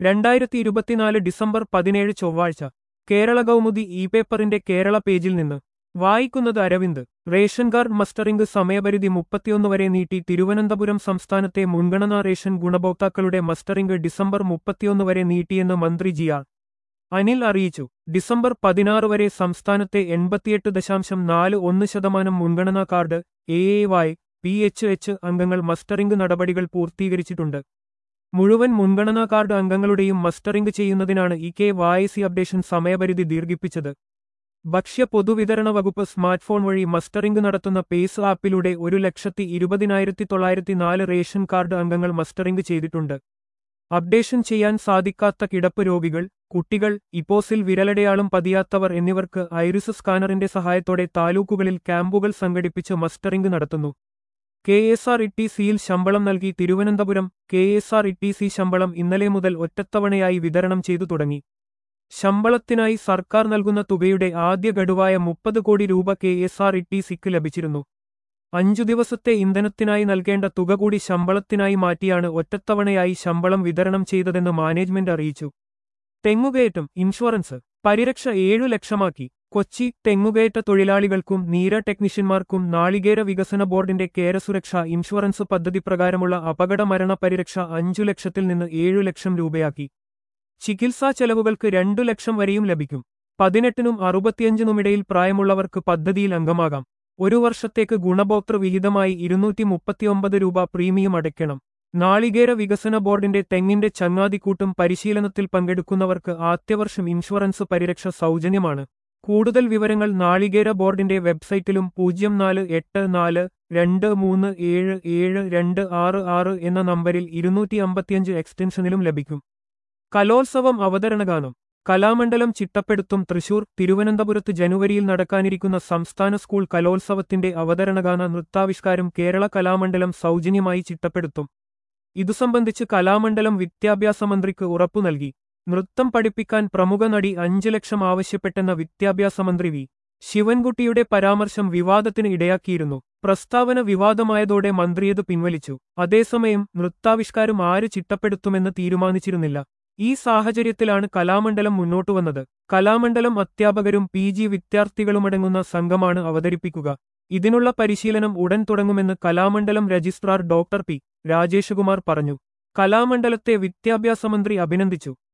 രണ്ടായിരത്തി ഇരുപത്തിനാല് ഡിസംബർ പതിനേഴ് ചൊവ്വാഴ്ച കേരള കൗമുദി ഇ പേപ്പറിന്റെ കേരള പേജിൽ നിന്ന് വായിക്കുന്നത് അരവിന്ദ് റേഷൻ കാർഡ് മസ്റ്ററിംഗ് സമയപരിധി മുപ്പത്തിയൊന്ന് വരെ നീട്ടി തിരുവനന്തപുരം സംസ്ഥാനത്തെ മുൻഗണനാ റേഷൻ ഗുണഭോക്താക്കളുടെ മസ്റ്ററിംഗ് ഡിസംബർ മുപ്പത്തിയൊന്ന് വരെ നീട്ടിയെന്ന് മന്ത്രി ജി ആർ അനിൽ അറിയിച്ചു ഡിസംബർ പതിനാറ് വരെ സംസ്ഥാനത്തെ എൺപത്തിയെട്ട് ദശാംശം നാല് ഒന്ന് ശതമാനം മുൻഗണനാ card A A Y P H H അംഗങ്ങൾ മസ്റ്ററിംഗ് നടപടികൾ പൂർത്തീകരിച്ചിട്ടുണ്ട് മുഴുവൻ മുൻഗണനാ കാർഡ് അംഗങ്ങളുടെയും മസ്റ്ററിംഗ് ചെയ്യുന്നതിനാണ് ഇ കെ വായസി അപ്ഡേഷൻ സമയപരിധി ദീർഘിപ്പിച്ചത് ഭക്ഷ്യ പൊതുവിതരണ വകുപ്പ് സ്മാർട്ട് ഫോൺ വഴി മസ്റ്ററിംഗ് നടത്തുന്ന പേസ് ആപ്പിലൂടെ ഒരു ലക്ഷത്തി ഇരുപതിനായിരത്തി തൊള്ളായിരത്തി നാല് റേഷൻ കാർഡ് അംഗങ്ങൾ മസ്റ്ററിംഗ് ചെയ്തിട്ടുണ്ട് അപ്ഡേഷൻ ചെയ്യാൻ സാധിക്കാത്ത കിടപ്പ് രോഗികൾ കുട്ടികൾ ഇപ്പോസിൽ വിരലടയാളം പതിയാത്തവർ എന്നിവർക്ക് ഐറിസ് സ്കാനറിന്റെ സഹായത്തോടെ താലൂക്കുകളിൽ ക്യാമ്പുകൾ സംഘടിപ്പിച്ച് മസ്റ്ററിംഗ് നടത്തുന്നു കെ എസ് ആർ ഇ ടി സിയിൽ ശമ്പളം നൽകി Thiruvananthapuram K S R T C സി ശമ്പളം ഇന്നലെ മുതൽ ഒറ്റത്തവണയായി വിതരണം ചെയ്തു തുടങ്ങി ശമ്പളത്തിനായി സർക്കാർ നൽകുന്ന തുകയുടെ ആദ്യ ഗഡുവായ മുപ്പത് കോടി രൂപ കെ എസ് ആർ ഇ ടി സിക്ക് ലഭിച്ചിരുന്നു അഞ്ചു ദിവസത്തെ ഇന്ധനത്തിനായി നൽകേണ്ട തുക കൂടി ശമ്പളത്തിനായി മാറ്റിയാണ് ഒറ്റത്തവണയായി ശമ്പളം വിതരണം ചെയ്തതെന്ന് മാനേജ്മെന്റ് അറിയിച്ചു തെങ്ങുകയറ്റം ഇൻഷുറൻസ് പരിരക്ഷ ഏഴു ലക്ഷമാക്കി കൊച്ചി തെങ്ങുകയറ്റ തൊഴിലാളികൾക്കും നീര ടെക്നീഷ്യന്മാർക്കും നാളികേര വികസന ബോർഡിന്റെ കേരസുരക്ഷ ഇൻഷുറൻസ് പദ്ധതി പ്രകാരമുള്ള അപകട മരണ പരിരക്ഷ അഞ്ചു ലക്ഷത്തിൽ നിന്ന് ഏഴു ലക്ഷം രൂപയാക്കി ചികിത്സാ ചെലവുകൾക്ക് രണ്ടു ലക്ഷം വരെയും ലഭിക്കും പതിനെട്ടിനും അറുപത്തിയഞ്ചിനുമിടയിൽ പ്രായമുള്ളവർക്ക് പദ്ധതിയിൽ അംഗമാകാം ഒരു വർഷത്തേക്ക് ഗുണഭോക്തൃ വിഹിതമായി ഇരുന്നൂറ്റി മുപ്പത്തിയൊമ്പത് രൂപ പ്രീമിയം അടയ്ക്കണം നാളികേര വികസന ബോർഡിന്റെ തെങ്ങിന്റെ ചങ്ങാതിക്കൂട്ടും പരിശീലനത്തിൽ പങ്കെടുക്കുന്നവർക്ക് ആദ്യവർഷം ഇൻഷുറൻസ് പരിരക്ഷ സൗജന്യമാണ് കൂടുതൽ വിവരങ്ങൾ നാളികേര ബോർഡിന്റെ വെബ്സൈറ്റിലും പൂജ്യം നാല് എട്ട് നാല് രണ്ട് മൂന്ന് ഏഴ് ഏഴ് രണ്ട് ആറ് ആറ് എന്ന നമ്പരിൽ ഇരുന്നൂറ്റി അമ്പത്തിയഞ്ച് എക്സ്റ്റൻഷനിലും ലഭിക്കും കലോത്സവം അവതരണഗാനം കലാമണ്ഡലം ചിട്ടപ്പെടുത്തും തൃശൂർ തിരുവനന്തപുരത്ത് ജനുവരിയിൽ നടക്കാനിരിക്കുന്ന സംസ്ഥാന സ്കൂൾ കലോത്സവത്തിന്റെ അവതരണഗാന നൃത്താവിഷ്കാരം കേരള കലാമണ്ഡലം സൗജന്യമായി ചിട്ടപ്പെടുത്തും ഇതു സംബന്ധിച്ച് കലാമണ്ഡലം വിദ്യാഭ്യാസ മന്ത്രിക്ക് ഉറപ്പു നൽകി നൃത്തം പഠിപ്പിക്കാൻ പ്രമുഖ നടി അഞ്ചു ലക്ഷം ആവശ്യപ്പെട്ടെന്ന വിദ്യാഭ്യാസ മന്ത്രി വി ശിവൻകുട്ടിയുടെ പരാമർശം വിവാദത്തിന് ഇടയാക്കിയിരുന്നു പ്രസ്താവന വിവാദമായതോടെ മന്ത്രിയത് പിൻവലിച്ചു അതേസമയം നൃത്താവിഷ്കാരം ആര് ചിട്ടപ്പെടുത്തുമെന്ന് തീരുമാനിച്ചിരുന്നില്ല ഈ സാഹചര്യത്തിലാണ് കലാമണ്ഡലം മുന്നോട്ടുവന്നത് കലാമണ്ഡലം അധ്യാപകരും പി ജി വിദ്യാർത്ഥികളുമടങ്ങുന്ന സംഘമാണ് അവതരിപ്പിക്കുക ഇതിനുള്ള പരിശീലനം ഉടൻ തുടങ്ങുമെന്ന് Kalamandalam registrar doctor P Rajeshkumar പറഞ്ഞു കലാമണ്ഡലത്തെ വിദ്യാഭ്യാസ മന്ത്രി അഭിനന്ദിച്ചു